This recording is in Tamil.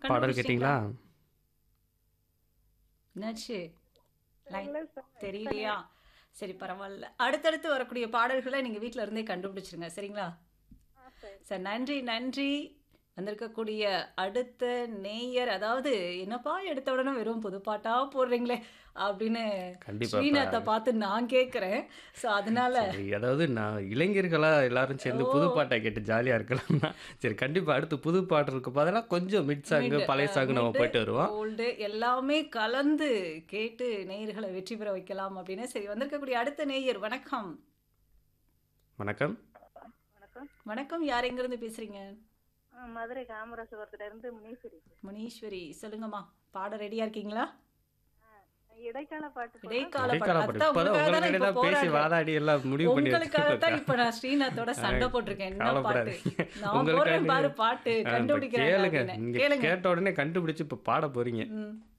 பாடல் கேட்டிங்களா என்னாச்சு லைன் இல்ல சார் தெரியலையா சரி பரவாயில்ல அடுத்தடுத்து வரக்கூடிய பாடல்களை நீங்க வீட்ல இருந்தே கண்டுபிடிச்சிருங்க சரிங்களா ஆ, சரி சார் நன்றி நன்றி வந்திருக்கக்கூடிய அடுத்த நேயர் அதாவது என்னப்பா எடுத்த உடனே வெறும் புதுப்பாட்டா போடுறீங்களே அப்படின்னு கண்டிப்பா ஸ்ரீநாத்தை பார்த்து நான் கேட்குறேன் ஸோ அதனால சரி அதாவது நான் இளைஞர்களா எல்லாரும் சேர்ந்து புது பாட்டை கேட்டு ஜாலியா இருக்கலாம்னா சரி கண்டிப்பா அடுத்து புது பாட்டு இருக்கு அதெல்லாம் கொஞ்சம் மிட் சாங் பழைய சாங் நம்ம போயிட்டு வருவோம் ஓல்டு எல்லாமே கலந்து கேட்டு நேயர்களை வெற்றி பெற வைக்கலாம் அப்படின்னு சரி வந்திருக்கக்கூடிய அடுத்த நேயர் வணக்கம் வணக்கம் வணக்கம் வணக்கம் யார் எங்கிருந்து பேசுறீங்க ஆ, மதுரை காமராசபுரத்துல இருந்து முனீஸ்வரி முனீஸ்வரி சொல்லுங்கம்மா பாட ரெடியா இருக்கீங்களா இடைக்கால பாட்டு போடுறேன். இடைக்கால இடைக்கால பாட்டு பாட்டு அதான் இப்பதான் உங்களுக்காக தான் உங்ககிட்ட இப்ப தான் பேசி போராடுறேன். வாதாடி எல்லாம் முடிவு பண்ணி உங்களுக்காக தான் வச்சிருக்கோம். இப்ப நான் ஸ்ரீநாத்தோட சண்டை போட்டிருக்கேன் என்ன பாட்டு கவலைப்படாதீங்க. நான் உங்களுக்காக போடுறேன் பாரு பாட்டு ஆ, இப்ப கண்டுபிடிக்கிறேன் கேளுங்க அப்படின்னு. நீங்க கேளுங்க கேட்ட உடனே கண்டுபிடிச்சு இப்ப பாட போறீங்க ம்